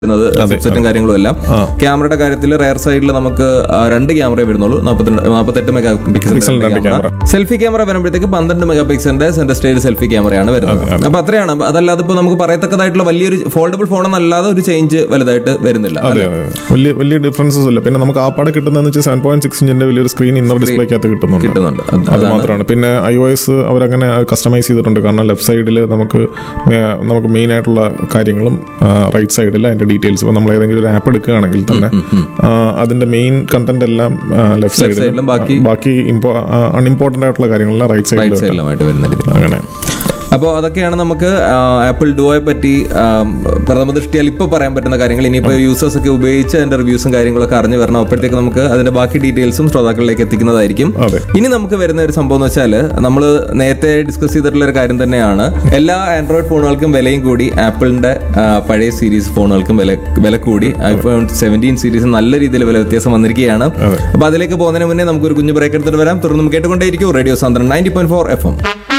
സെറ്റും കാര്യങ്ങളും എല്ലാം ക്യാമറയുടെ കാര്യത്തിൽ റയർ സൈഡിൽ നമുക്ക് ആ, രണ്ട് ക്യാമറ വരുന്നുള്ളൂ നാൽപ്പത്തിരണ്ട് നാൽപ്പത്തെട്ട് മെഗാ പിക്സൽ രണ്ട് ക്യാമറ സെൽഫി ക്യാമറ വരുമ്പോഴത്തേക്ക് പന്ത്രണ്ട് മെഗാ പിക്സലിന്റെ സെന്റർ സ്റ്റേജ് സെൽഫി ക്യാമറയാണ് വരുന്നത് അപ്പൊ അത്രയാണ് അതല്ലാതെ ഇപ്പൊ നമുക്ക് പറയത്തക്കതായിട്ടുള്ള വലിയൊരു ഫോൾഡബിൾ ഫോൺ എന്നല്ലാതെ ഒരു ചേഞ്ച് വലുതായിട്ട് വരുന്നില്ല അതെ അതെ വലിയ വലിയ ഡിഫറൻസസ് ഇല്ല പിന്നെ നമുക്ക് ആ പാടെ കിട്ടുന്നതെന്ന് വെച്ചാൽ സെവൻ പോയിന്റ് സിക്സ് ഇഞ്ചിന്റെ വലിയൊരു സ്ക്രീൻ ഇന്നർ ഡിസ്പ്ലേക്കകത്ത് കിട്ടുന്നുണ്ട് കിട്ടുന്നുണ്ട് അത് അത് മാത്രമാണ് പിന്നെ ഐ ഒ എസ് അവരങ്ങനെ കസ്റ്റമൈസ് ചെയ്തിട്ടുണ്ട് കാരണം ലെഫ്റ്റ് സൈഡിൽ നമുക്ക് മേ- നമുക്ക് മെയിൻ ആയിട്ടുള്ള കാര്യങ്ങളും റൈറ്റ് സൈഡിൽ അതിന്റെ ഡീറ്റെയിൽസ് ഇപ്പോൾ നമ്മൾ ഏതെങ്കിലും ഒരു ആപ്പ് എടുക്കുകയാണെങ്കിൽ തന്നെ ആ, അതിന്റെ മെയിൻ കണ്ടന്റ് എല്ലാം ലെഫ്റ്റ് സൈഡിൽ സൈഡിലും ബാക്കി ബാക്കി അൺഇമ്പോർട്ടന്റ് ആയിട്ടുള്ള കാര്യങ്ങളെല്ലാം റൈറ്റ് സൈഡിൽ റൈറ്റ് സൈഡിലുമായിട്ട് വരുന്ന രീതി അങ്ങനെ അപ്പോൾ അതൊക്കെയാണ് നമുക്ക് ആപ്പിൾ ഡുവോയെ പറ്റി ആ, പ്രഥമ ദൃഷ്ടിയാൽ ഇപ്പോൾ പറയാൻ പറ്റുന്ന കാര്യങ്ങൾ ഇനിയിപ്പോൾ യൂസേഴ്സ് ഒക്കെ ഉപയോഗിച്ച് അതിന്റെ റിവ്യൂസും കാര്യങ്ങളൊക്കെ അറിഞ്ഞു വരണം അപ്പോഴത്തേക്ക് നമുക്ക് അതിന്റെ ബാക്കി ഡീറ്റെയിൽസും ശ്രോതാക്കളിലേക്ക് എത്തിക്കുന്നതായിരിക്കും അതെ. ഇനി നമുക്ക് വരുന്ന ഒരു സംഭവം എന്ന് വെച്ചാൽ നമ്മൾ നേരത്തെ ഡിസ്കസ് ചെയ്തിട്ടുള്ള ഒരു കാര്യം തന്നെയാണ് എല്ലാ ആൻഡ്രോയിഡ് ഫോണുകൾക്കും വിലയും കൂടി ആപ്പിളിന്റെ ആ, പഴയ സീരീസ് ഫോണുകൾക്കും വില വില കൂടി ഐഫോൺ സെവൻറ്റീൻ സീരീസ് നല്ല രീതിയിൽ വില വ്യത്യാസം വന്നിരിക്കുകയാണ് അപ്പൊ അതിലേക്ക് പോകുന്നതിന് മുന്നേ നമുക്ക് ഒരു കുഞ്ഞു ബ്രേക്ക് എടുത്തിട്ട് വരാം തുടർന്ന് കേട്ടുകൊണ്ടേയിരിക്കും റേഡിയോ സാന്ദ്രൻ ninety point four F M